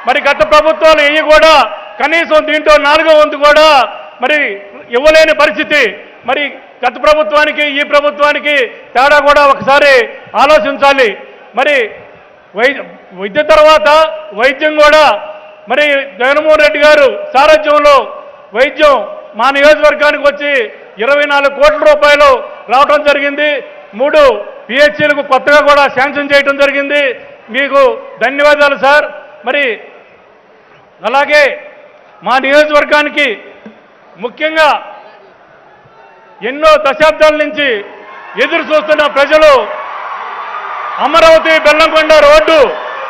మరి గత ప్రభుత్వాలు ఇవి కూడా కనీసం దీంట్లో నాలుగో వంతు కూడా మరి ఇవ్వలేని పరిస్థితి మరి గత ప్రభుత్వానికి ఈ ప్రభుత్వానికి తేడా కూడా ఒకసారి ఆలోచించాలి మరి వై విద్య తర్వాత వైద్యం కూడా మరి జగన్మోహన్ రెడ్డి గారు సారథ్యంలో వైద్యం మా నియోజకవర్గానికి వచ్చి ఇరవై నాలుగు కోట్ల రూపాయలు రావడం జరిగింది మూడు పిహెచ్సీలకు కొత్తగా కూడా శాంక్షన్ చేయడం జరిగింది మీకు ధన్యవాదాలు సార్ మరి అలాగే మా నియోజకవర్గానికి ముఖ్యంగా ఎన్నో దశాబ్దాల నుంచి ఎదురు చూస్తున్న ప్రజలు అమరావతి బెల్లంకొండ రోడ్డు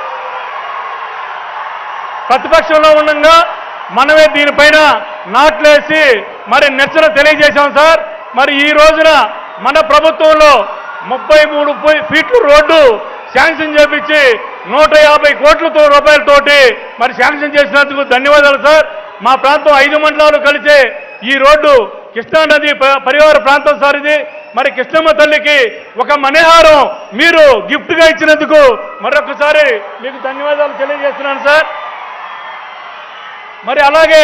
ప్రతిపక్షంలో ఉండగా మనమే దీనిపైన నాట్లేసి మరి నిరసన తెలియజేశాం సార్ మరి ఈ రోజున మన ప్రభుత్వంలో ముప్పై మూడు ఫీట్ల రోడ్డు శాంక్షన్ చేపించి నూట యాభై కోట్లతో రూపాయలతోటి మరి శాంక్షన్ చేసినందుకు ధన్యవాదాలు సార్ మా ప్రాంతం ఐదు మండలాలు కలిసే ఈ రోడ్డు కృష్ణానది ప- పరివార ప్రాంతం సార్ ఇది మరి కృష్ణమ్మ తల్లికి ఒక మణిహారం మీరు గిఫ్ట్గా ఇచ్చినందుకు మరొకసారి మీకు ధన్యవాదాలు తెలియజేస్తున్నాను సార్ మరి అలాగే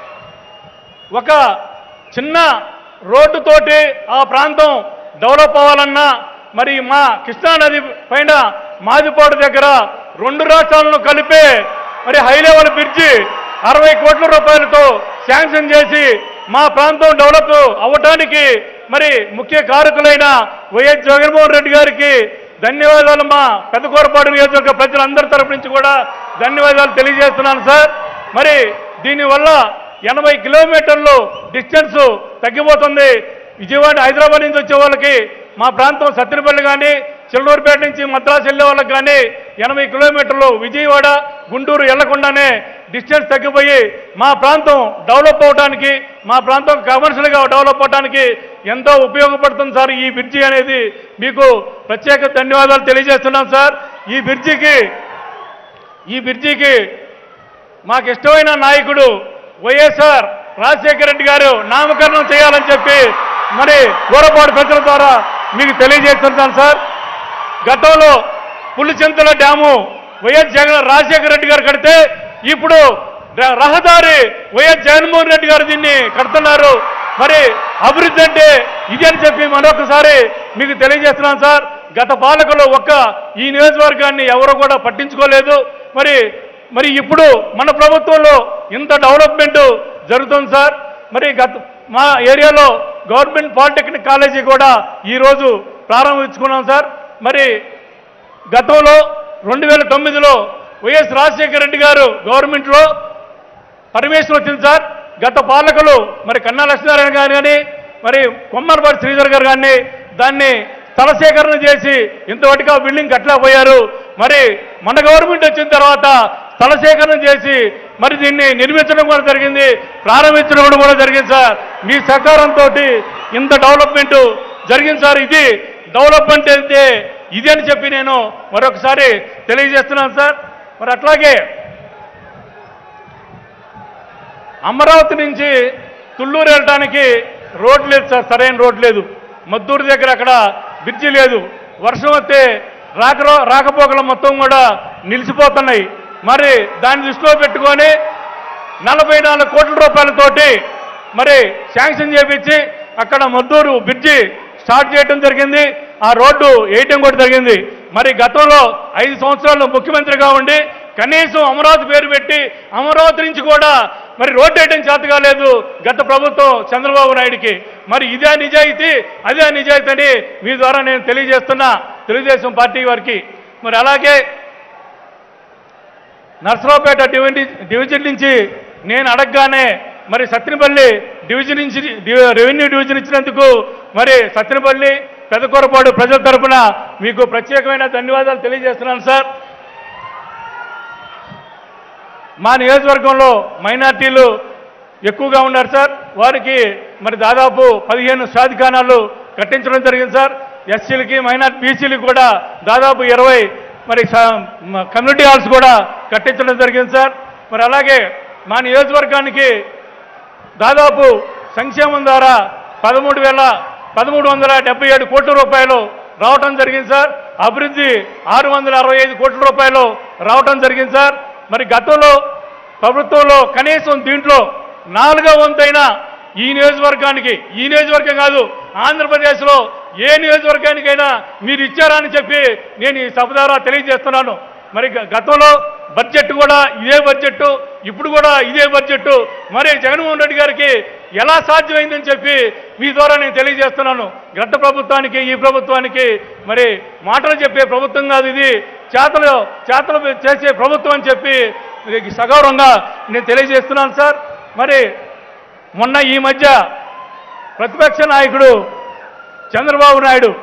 ఒక చిన్న రోడ్డుతోటి ఆ ప్రాంతం డెవలప్ అవ్వాలన్నా మరి మా కృష్ణానది పైన మాదిపాడు దగ్గర రెండు రాష్ట్రాలను కలిపే మరి హై లెవెల్ బ్రిడ్జి అరవై కోట్ల రూపాయలతో శాంక్షన్ చేసి మా ప్రాంతం డెవలప్ అవ్వటానికి మరి ముఖ్య కారకులైన వైఎస్ జగన్మోహన్ రెడ్డి గారికి ధన్యవాదాలు మా పెద్దకూరపాడు నియోజకవర్గ ప్రజలందరి తరపు నుంచి కూడా ధన్యవాదాలు తెలియజేస్తున్నాను సార్ మరి దీనివల్ల ఎనభై కిలోమీటర్లు డిస్టెన్స్ తగ్గిపోతుంది విజయవాడ హైదరాబాద్ నుంచి వచ్చే వాళ్ళకి మా ప్రాంతం సత్తినపల్లి కానీ చిల్లూరుపేట నుంచి మద్రాసు వెళ్ళే వాళ్ళకి కానీ ఎనభై కిలోమీటర్లు విజయవాడ గుంటూరు వెళ్లకుండానే డిస్టెన్స్ తగ్గిపోయి మా ప్రాంతం డెవలప్ అవడానికి మా ప్రాంతం కమర్షియల్గా డెవలప్ అవడానికి ఎంతో ఉపయోగపడుతుంది సార్ ఈ బ్రిడ్జి అనేది మీకు ప్రత్యేక ధన్యవాదాలు తెలియజేస్తున్నాం సార్ ఈ బ్రిడ్జికి ఈ బ్రిడ్జికి మాకు ఇష్టమైన నాయకుడు వైఎస్ఆర్ రాజశేఖర రెడ్డి గారు నామకరణం చేయాలని చెప్పి మరి గోరపాడు ప్రజల ద్వారా మీకు తెలియజేస్తున్నాను సార్ గతంలో పులిచింతల డ్యాము వైఎస్ జగన్ రాజశేఖర రెడ్డి గారు కడితే ఇప్పుడు ర- రహదారి వైఎస్ జగన్మోహన్ రెడ్డి గారు దీన్ని కడుతున్నారు మరి అభివృద్ధి అంటే ఇది అని చెప్పి మరొకసారి మీకు తెలియజేస్తున్నాను సార్ గత పాలకులు ఒక్క ఈ నియోజకవర్గాన్ని ఎవరు కూడా పట్టించుకోలేదు మరి మరి ఇప్పుడు మన ప్రభుత్వంలో ఇంత డెవలప్మెంట్ జరుగుతుంది సార్ మరి గత మా ఏరియాలో గవర్నమెంట్ పాలిటెక్నిక్ కాలేజీ కూడా ఈరోజు ప్రారంభించుకున్నాం సార్ మరి గతంలో రెండు వేల తొమ్మిదిలో వైఎస్ రాజశేఖర రెడ్డి గారు గవర్నమెంట్లో పర్మిషన్ వచ్చింది సార్ గత పాలకులు మరి కన్నా లక్ష్మీనారాయణ గారు కానీ మరి కొమ్మరపాటి శ్రీధర్ గారు కానీ దాన్ని స్థల సేకరణ చేసి ఇంతవరకు ఆ బిల్డింగ్ కట్టలేకపోయారు మరి మన గవర్నమెంట్ వచ్చిన తర్వాత స్థల సేకరణ చేసి మరి దీన్ని నిర్మించడం కూడా జరిగింది ప్రారంభించడం కూడా కూడా జరిగింది సార్ మీ సహకారంతో ఇంత డెవలప్మెంట్ జరిగింది సార్ ఇది డెవలప్మెంట్ అయితే ఇది అని చెప్పి నేను మరొకసారి తెలియజేస్తున్నాను సార్ మరి అట్లాగే అమరావతి నుంచి తుళ్ళూరు వెళ్ళడానికి రోడ్ లేదు సార్ సరైన రోడ్ లేదు మద్దూరు దగ్గర అక్కడ బ్రిడ్జి లేదు వర్షం వస్తే రాక రాకపోకలు మొత్తం కూడా నిలిచిపోతున్నాయి మరి దాన్ని దృష్టిలో పెట్టుకొని నలభై నాలుగు కోట్ల రూపాయలతోటి మరి శాంక్షన్ చేపించి అక్కడ మద్దూరు బ్రిడ్జి స్టార్ట్ చేయడం జరిగింది ఆ రోడ్డు వేయటం కూడా జరిగింది మరి గతంలో ఐదు సంవత్సరాలు ముఖ్యమంత్రిగా ఉండి కనీసం అమరావతి పేరు పెట్టి అమరావతి నుంచి కూడా మరి రోడ్డు వేయడం చేత కాలేదు గత ప్రభుత్వం చంద్రబాబు నాయుడికి మరి ఇదే నిజాయితీ అదే నిజాయితీ అని మీ ద్వారా నేను తెలియజేస్తున్నా తెలుగుదేశం పార్టీ వారికి మరి అలాగే నర్సరావుపేట డివిజన్ డివిజన్ నుంచి నేను అడగగానే మరి సత్తినపల్లి డివిజన్ నుంచి డి- రెవెన్యూ డివిజన్ ఇచ్చినందుకు మరి సత్తినపల్లి పెదకూరపాడు ప్రజల తరపున మీకు ప్రత్యేకమైన ధన్యవాదాలు తెలియజేస్తున్నాను సార్ మా నియోజకవర్గంలో మైనార్టీలు ఎక్కువగా ఉన్నారు సార్ వారికి మరి దాదాపు పదిహేను సాధికానాలు కట్టించడం జరిగింది సార్ ఎస్సీలకి మైనార్టీ బీసీలకి కూడా దాదాపు ఇరవై మరి స- మ- కమ్యూనిటీ హాల్స్ కూడా కట్టించడం జరిగింది సార్ మరి అలాగే మా నియోజకవర్గానికి దాదాపు సంక్షేమం ద్వారా పదమూడు వేల పదమూడు వందల డెబ్బై ఏడు కోట్ల రూపాయలు రావటం జరిగింది సార్ అభివృద్ధి ఆరు వందల అరవై ఐదు కోట్ల రూపాయలు రావటం జరిగింది సార్ మరి గతంలో ప్రభుత్వంలో కనీసం దీంట్లో నాలుగో వంతైనా ఈ నియోజకవర్గానికి ఈ నియోజకవర్గం కాదు ఆంధ్రప్రదేశ్లో ఏ నియోజకవర్గానికైనా మీరు ఇచ్చారని చెప్పి నేను ఈ సభ ద్వారా తెలియజేస్తున్నాను మరి గ- గతంలో బడ్జెట్ కూడా ఇదే బడ్జెట్ ఇప్పుడు కూడా ఇదే బడ్జెట్ మరి జగన్మోహన్ రెడ్డి గారికి ఎలా సాధ్యమైందని చెప్పి మీ ద్వారా నేను తెలియజేస్తున్నాను గత ప్రభుత్వానికి ఈ ప్రభుత్వానికి మరి మాటలు చెప్పే ప్రభుత్వం కాదు ఇది చేతలు చేతలు చేసే ప్రభుత్వం అని చెప్పి ఇది సగౌరవంగా నేను తెలియజేస్తున్నాను సార్ మరి మొన్న ఈ మధ్య ప్రతిపక్ష నాయకుడు చంద్రబాబు నాయుడు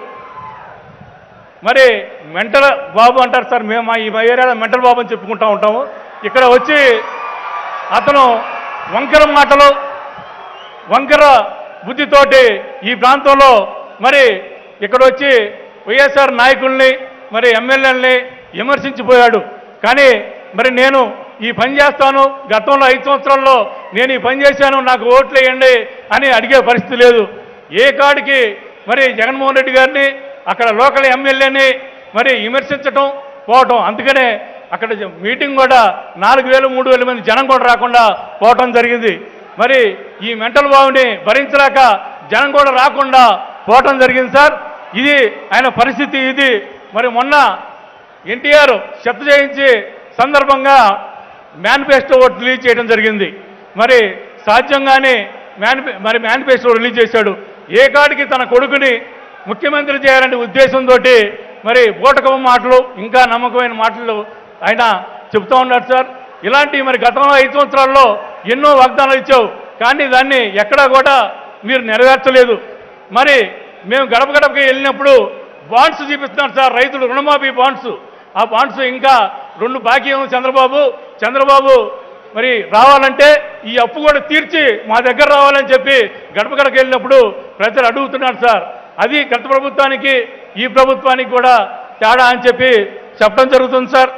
మరి మెంటల్ బాబు అంటారు సార్ మేము మా ఈ మా ఏరియాలో మెంటల్ బాబు అని చెప్పుకుంటా ఉంటాము ఇక్కడ వచ్చి అతను వంకర మాటలు వంకర బుద్ధితోటి ఈ ప్రాంతంలో మరి ఇక్కడ వచ్చి వైఎస్ఆర్ నాయకుల్ని మరి ఎమ్మెల్యేలని విమర్శించిపోయాడు కానీ మరి నేను ఈ పని చేస్తాను గతంలో ఐదు సంవత్సరాల్లో నేను ఈ పని చేశాను నాకు ఓట్లు వేయండి అని అడిగే పరిస్థితి లేదు ఏ కాడికి మరి జగన్మోహన్ రెడ్డి గారిని అక్కడ లోకల్ ఎమ్మెల్యేని మరి విమర్శించటం పోవటం అందుకనే అక్కడ జ- మీటింగ్ కూడా నాలుగు వేలు మూడు వేల మంది జనం కూడా రాకుండా పోవటం జరిగింది మరి ఈ మెంటల్ బాబుని భరించలేక జనం కూడా రాకుండా పోవటం జరిగింది సార్ ఇది ఆయన పరిస్థితి ఇది మరి మొన్న ఎన్టీఆర్ శబ్ద జయించి సందర్భంగా మేనిఫెస్టో ఒకటి రిలీజ్ చేయడం జరిగింది మరి సాధ్యంగానే మేనిఫె మరి మేనిఫెస్టో రిలీజ్ చేశాడు ఏ కాడికి తన కొడుకుని ముఖ్యమంత్రి చేయాలనే ఉద్దేశంతో మరి బూటకం మాటలు ఇంకా నమ్మకమైన మాటలు ఆయన చెప్తా ఉన్నాడు సార్ ఇలాంటి మరి గతంలో ఐదు సంవత్సరాల్లో ఎన్నో వాగ్దానాలు ఇచ్చావు కానీ దాన్ని ఎక్కడా కూడా మీరు నెరవేర్చలేదు మరి మేము గడప గడపకి వెళ్ళినప్పుడు బాండ్స్ చూపిస్తున్నారు సార్ రైతులు రుణమాఫీ బాండ్స్ ఆ బాండ్స్ ఇంకా రెండు బాకీ ఉంది చంద్రబాబు చంద్రబాబు మరి రావాలంటే ఈ అప్పు కూడా తీర్చి మా దగ్గర రావాలని చెప్పి గడప గడపకి వెళ్ళినప్పుడు ప్రజలు అడుగుతున్నారు సార్ అది గత ప్రభుత్వానికి ఈ ప్రభుత్వానికి కూడా తేడా అని చెప్పి చెప్పడం జరుగుతుంది సార్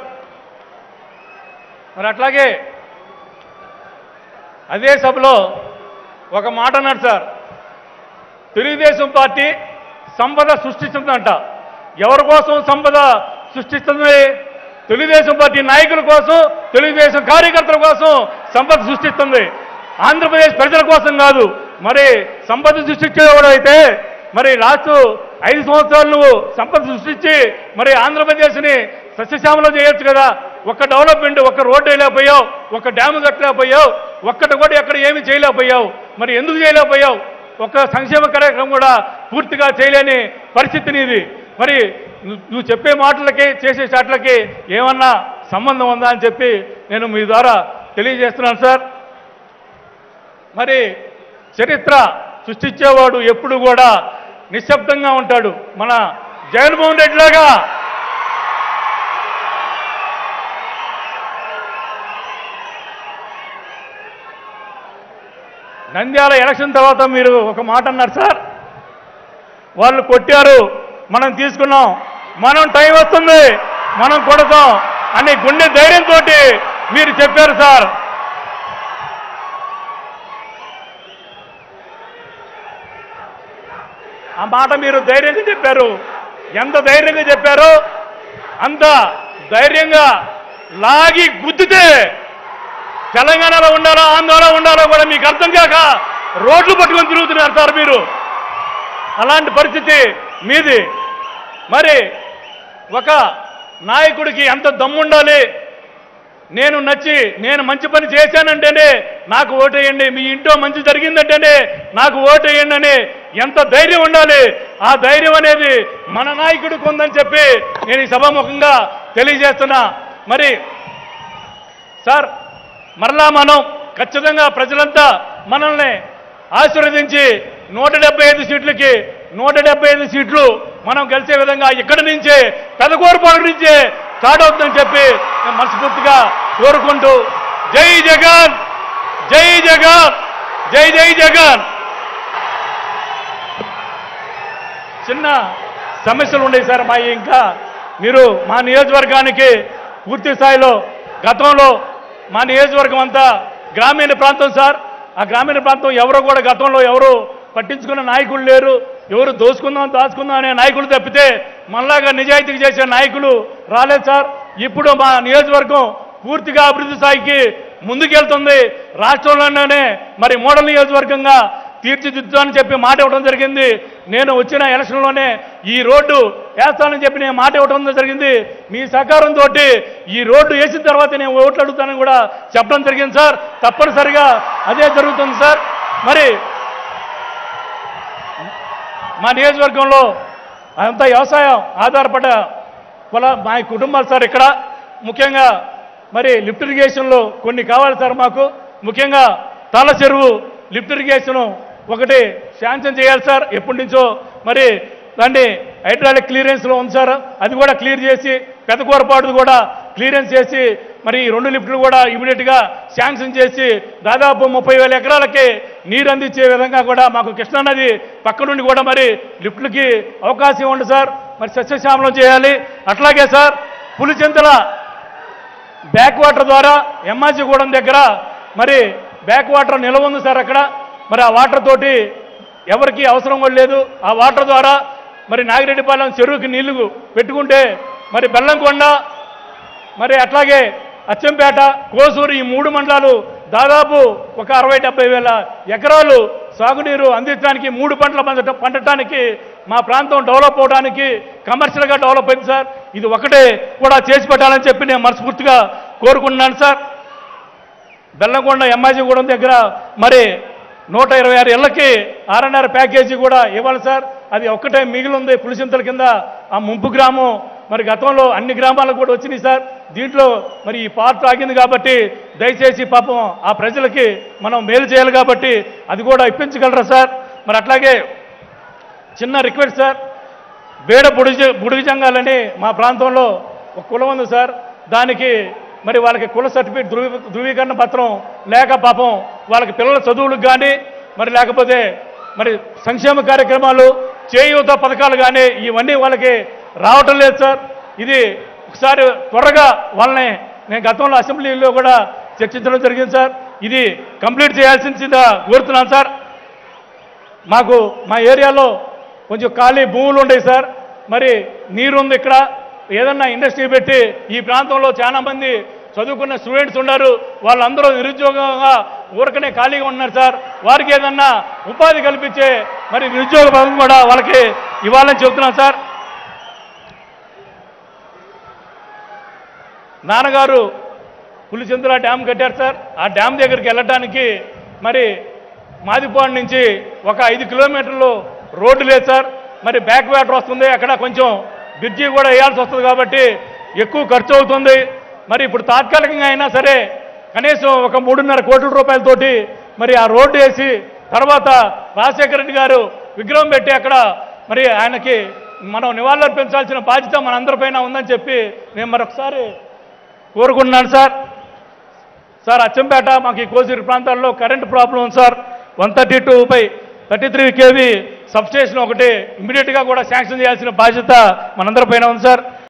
మరి అట్లాగే అదే సభలో ఒక మాట అన్నాడు సార్ తెలుగుదేశం పార్టీ సంపద సృష్టిస్తుందంట ఎవరి కోసం సంపద సృష్టిస్తుంది తెలుగుదేశం పార్టీ నాయకుల కోసం తెలుగుదేశం కార్యకర్తల కోసం సంపద సృష్టిస్తుంది ఆంధ్రప్రదేశ్ ప్రజల కోసం కాదు మరి సంపద సృష్టించేవాడు అయితే మరి రాష్ట్ర ఐదు సంవత్సరాలు నువ్వు సంపద సృష్టించి మరి ఆంధ్రప్రదేశ్ని సస్యశ్యామలం చేయొచ్చు కదా ఒక్క డెవలప్మెంట్ ఒక్క రోడ్డు వేయలేకపోయావు ఒక్క డ్యాము కట్టలేకపోయావు ఒక్కటి కూడా ఎక్కడ ఏమీ చేయలేకపోయావు మరి ఎందుకు చేయలేకపోయావు ఒక్క సంక్షేమ కార్యక్రమం కూడా పూర్తిగా చేయలేని పరిస్థితిని ఇది మరి నువ్వు- నువ్వు చెప్పే మాటలకి చేసే చాట్లకి ఏమన్నా సంబంధం ఉందా అని చెప్పి నేను మీ ద్వారా తెలియజేస్తున్నాను సార్ మరి చరిత్ర సృష్టించేవాడు ఎప్పుడు కూడా నిశ్శబ్దంగా ఉంటాడు మన జగన్మోహన్ రెడ్డి లాగా నంద్యాల ఎలక్షన్ తర్వాత మీరు ఒక మాట అన్నారు సార్ వాళ్ళు కొట్టారు మనం తీసుకున్నాం మనం టైం వస్తుంది మనం కొడతాం అని గుండె ధైర్యంతో మీరు చెప్పారు సార్ ఆ మాట మీరు ధైర్యంగా చెప్పారు ఎంత ధైర్యంగా చెప్పారో అంత ధైర్యంగా లాగి గుద్దితే తెలంగాణలో ఉండాలో ఆంధ్రలో ఉండాలో కూడా మీకు అర్థం కాక రోడ్లు పట్టుకొని తిరుగుతున్నారు సార్ మీరు అలాంటి పరిస్థితి మీది మరి ఒక నాయకుడికి ఎంత దమ్ముండాలి నేను నచ్చి నేను మంచి పని చేశానంటేనే నాకు ఓటేయండి మీ ఇంట్లో మంచి జరిగిందంటేనే నాకు ఓటేయండి అని ఎంత ధైర్యం ఉండాలి ఆ ధైర్యం అనేది మన నాయకుడికి ఉందని చెప్పి నేను ఈ సభాముఖంగా తెలియజేస్తున్నా మరి సార్ మరలా మనం ఖచ్చితంగా ప్రజలంతా మనల్ని ఆశీర్వదించి నూట డెబ్బై ఐదు సీట్లకి నూట డెబ్బై ఐదు సీట్లు మనం గెలిచే విధంగా ఇక్కడి నుంచే పెదకూరుపాడు నుంచే స్టార్ట్ అవుతుందని చెప్పి నేను మనస్ఫూర్తిగా కోరుకుంటూ జై జగన్ జై జగన్ జై జై జగన్ చిన్న సమస్యలు ఉన్నాయి సార్ మా ఇంకా మీరు మా నియోజకవర్గానికి పూర్తి స్థాయిలో గతంలో మా నియోజకవర్గం అంతా గ్రామీణ ప్రాంతం సార్ ఆ గ్రామీణ ప్రాంతం ఎవరు కూడా గతంలో ఎవరు పట్టించుకున్న నాయకులు లేరు ఎవరు దోసుకుందాం దాచుకుందాం అనే నాయకులు తప్పితే మనలాగా నిజాయితీకి చేసే నాయకులు రాలేదు సార్ ఇప్పుడు మా నియోజకవర్గం పూర్తిగా అభివృద్ధి స్థాయికి ముందుకెళ్తుంది రాష్ట్రంలోనే మరి మోడల్ నియోజకవర్గంగా తీర్చిదిద్దుతానని చెప్పి మాట ఇవ్వడం జరిగింది నేను వచ్చిన ఎలక్షన్లోనే ఈ రోడ్డు వేస్తానని చెప్పి నేను మాట ఇవ్వడం జరిగింది మీ సహకారంతో ఈ రోడ్డు వేసిన తర్వాత నేను ఓట్లు అడుగుతానని కూడా చెప్పడం జరిగింది సార్ తప్పనిసరిగా అదే జరుగుతుంది సార్ మరి మా నియోజకవర్గంలో అంతా వ్యవసాయం ఆధారపడ్డ పొల మా కుటుంబాలు సార్ ఇక్కడ ముఖ్యంగా మరి లిఫ్ట్ ఇరిగేషన్లో కొన్ని కావాలి సార్ మాకు ముఖ్యంగా తాళ చెరువు లిఫ్ట్ ఇరిగేషన్ ఒకటి శాంక్షన్ చేయాలి సార్ ఎప్పటి నుంచో మరి దాన్ని హైడ్రాలిక్ క్లియరెన్స్లో ఉంది సార్ అది కూడా క్లియర్ చేసి పెద్ద కూరపాటు కూడా క్లియరెన్స్ చేసి మరి ఈ రెండు లిఫ్టులు కూడా ఇమీడియట్గా శాంక్షన్ చేసి దాదాపు ముప్పై వేల ఎకరాలకి నీరు అందించే విధంగా కూడా మాకు కృష్ణానది పక్క నుండి కూడా మరి లిఫ్టులకి అవకాశం ఉంది సార్ మరి సస్యశ్యామలం చేయాలి అట్లాగే సార్ పులిచింతల బ్యాక్ వాటర్ ద్వారా గూడెం దగ్గర మరి బ్యాక్ వాటర్ నిల్వ ఉంది సార్ అక్కడ మరి ఆ వాటర్ తోటి ఎవరికి అవసరం కూడా లేదు ఆ వాటర్ ద్వారా మరి నాగిరెడ్డిపాలెం చెరువుకి నీళ్లు పెట్టుకుంటే మరి బెల్లంకొండ మరి అట్లాగే అచ్చంపేట కోసూరు ఈ మూడు మండలాలు దాదాపు ఒక అరవై డెబ్బై వేల ఎకరాలు సాగునీరు అందించడానికి మూడు పంటల పంట పండటానికి మా ప్రాంతం డెవలప్ అవడానికి కమర్షియల్గా డెవలప్ అయింది సార్ ఇది ఒకటే కూడా చేసి పెట్టాలని చెప్పి నేను మనస్ఫూర్తిగా కోరుకుంటున్నాను సార్ బెల్లంకొండ గూడెం దగ్గర మరి నూట ఇరవై ఆరు ఇళ్లకి ఆర్ఎన్ఆర్ ప్యాకేజీ కూడా ఇవ్వాలి సార్ అది ఒక్కటే మిగిలి ఉంది పులిచింతల కింద ఆ ముంపు గ్రామం మరి గతంలో అన్ని గ్రామాలకు కూడా వచ్చినాయి సార్ దీంట్లో మరి ఈ పార్ట్ ఆగింది కాబట్టి దయచేసి పాపం ఆ ప్రజలకి మనం మేలు చేయాలి కాబట్టి అది కూడా ఇప్పించగలరా సార్ మరి అట్లాగే చిన్న రిక్వెస్ట్ సార్ బేడ బుడిజ బుడిగి జంగాలని మా ప్రాంతంలో ఒక కులం ఉంది సార్ దానికి మరి వాళ్ళకి కుల సర్టిఫికేట్ ధృవీ ధృవీకరణ పత్రం లేక పాపం వాళ్ళకి పిల్లల చదువులకు కానీ మరి లేకపోతే మరి సంక్షేమ కార్యక్రమాలు చేయూత పథకాలు కానీ ఇవన్నీ వాళ్ళకి రావటం లేదు సార్ ఇది ఒకసారి త్వరగా వాళ్ళని నేను గతంలో అసెంబ్లీలో కూడా చర్చించడం జరిగింది సార్ ఇది కంప్లీట్ చేయాల్సిందిగా కోరుతున్నాను సార్ మాకు మా ఏరియాలో కొంచెం ఖాళీ భూములు ఉన్నాయి సార్ మరి నీరు ఉంది ఇక్కడ ఏదన్నా ఇండస్ట్రీ పెట్టి ఈ ప్రాంతంలో చాలా మంది చదువుకున్న స్టూడెంట్స్ ఉన్నారు వాళ్ళందరూ నిరుద్యోగంగా ఊరకనే ఖాళీగా ఉన్నారు సార్ వారికి ఏదన్నా ఉపాధి కల్పించే మరి నిరుద్యోగ పథకం కూడా వాళ్ళకి ఇవ్వాలని చెబుతున్నాను సార్ నాన్నగారు పులిచింతల డ్యామ్ కట్టారు సార్ ఆ డ్యామ్ దగ్గరికి వెళ్ళటానికి మరి మాదిపాడు నుంచి ఒక ఐదు కిలోమీటర్లు రోడ్డు లేదు సార్ మరి బ్యాక్ వాటర్ వస్తుంది అక్కడ కొంచెం బ్రిడ్జి కూడా వేయాల్సి వస్తుంది కాబట్టి ఎక్కువ ఖర్చు అవుతుంది మరి ఇప్పుడు తాత్కాలికంగా అయినా సరే కనీసం ఒక మూడున్నర కోట్ల రూపాయలతోటి మరి ఆ రోడ్డు వేసి తర్వాత రాజశేఖర రెడ్డి గారు విగ్రహం పెట్టి అక్కడ మరి ఆయనకి మనం నివాళులర్పించాల్సిన బాధ్యత మనందరిపైన ఉందని చెప్పి నేను మరొకసారి కోరుకుంటున్నాను సార్ సార్ అచ్చంపేట మాకు ఈ కోసిరి ప్రాంతాల్లో కరెంట్ ప్రాబ్లం ఉంది sir one thirty two by thirty three KV substation ఒకటి ఇమీడియట్గా కూడా శాంక్షన్ చేయాల్సిన బాధ్యత మనందరిపైన ఉంది సార్